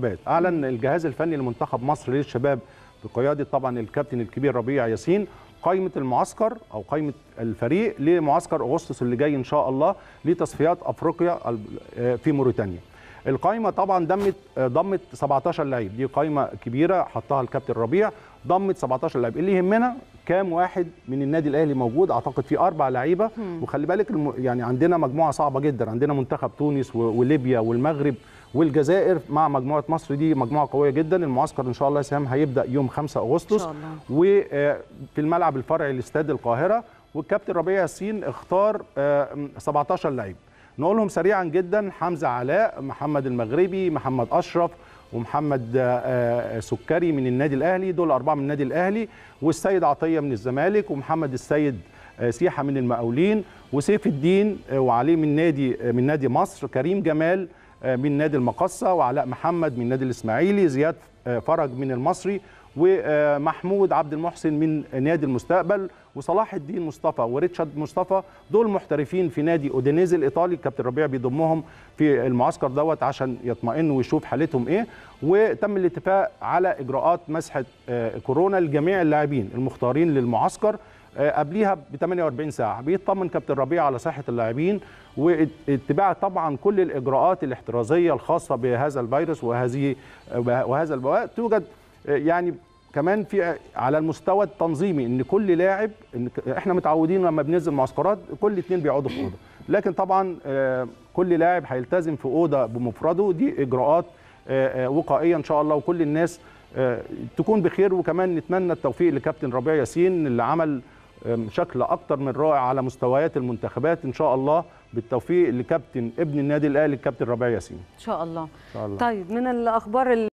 اعلن الجهاز الفني لمنتخب مصر للشباب بقياده طبعا الكابتن الكبير ربيع ياسين قائمه المعسكر او قائمه الفريق لمعسكر اغسطس اللي جاي ان شاء الله لتصفيات افريقيا في موريتانيا القائمه طبعا ضمت ضمت 17 لعيب دي قائمه كبيره حطها الكابتن ربيع ضمت 17 لعيب اللي يهمنا كام واحد من النادي الاهلي موجود اعتقد في اربع لعيبه وخلي بالك الم... يعني عندنا مجموعه صعبه جدا عندنا منتخب تونس و... وليبيا والمغرب والجزائر مع مجموعه مصر دي مجموعه قويه جدا المعسكر ان شاء الله سام هيبدا يوم 5 اغسطس وفي الملعب الفرعي لاستاد القاهره والكابتن ربيع ياسين اختار 17 لعيب نقولهم سريعا جدا حمزه علاء محمد المغربي محمد اشرف ومحمد سكري من النادي الاهلي دول اربعه من النادي الاهلي والسيد عطيه من الزمالك ومحمد السيد سيحه من المقاولين وسيف الدين وعليه من نادي من نادي مصر كريم جمال من نادي المقصه وعلاء محمد من نادي الاسماعيلي زياد فرج من المصري ومحمود عبد المحسن من نادي المستقبل وصلاح الدين مصطفى وريتشارد مصطفى دول محترفين في نادي اودينيزي الايطالي الكابتن ربيع بيضمهم في المعسكر دوت عشان يطمئنوا ويشوف حالتهم ايه وتم الاتفاق على اجراءات مسحه كورونا لجميع اللاعبين المختارين للمعسكر قبليها ب 48 ساعه بيطمن كابتن ربيع على صحه اللاعبين واتباع طبعا كل الاجراءات الاحترازيه الخاصه بهذا الفيروس وهذه وهذا البواء توجد يعني كمان في على المستوى التنظيمي ان كل لاعب إن احنا متعودين لما بننزل معسكرات كل اثنين بيقعدوا في اوضه لكن طبعا كل لاعب هيلتزم في اوضه بمفرده دي اجراءات وقائيه ان شاء الله وكل الناس تكون بخير وكمان نتمنى التوفيق لكابتن ربيع ياسين اللي عمل شكل اكتر من رائع على مستويات المنتخبات ان شاء الله بالتوفيق لكابتن ابن النادي الاهلي الكابتن ربيع ياسين ان شاء الله ان شاء الله طيب من الاخبار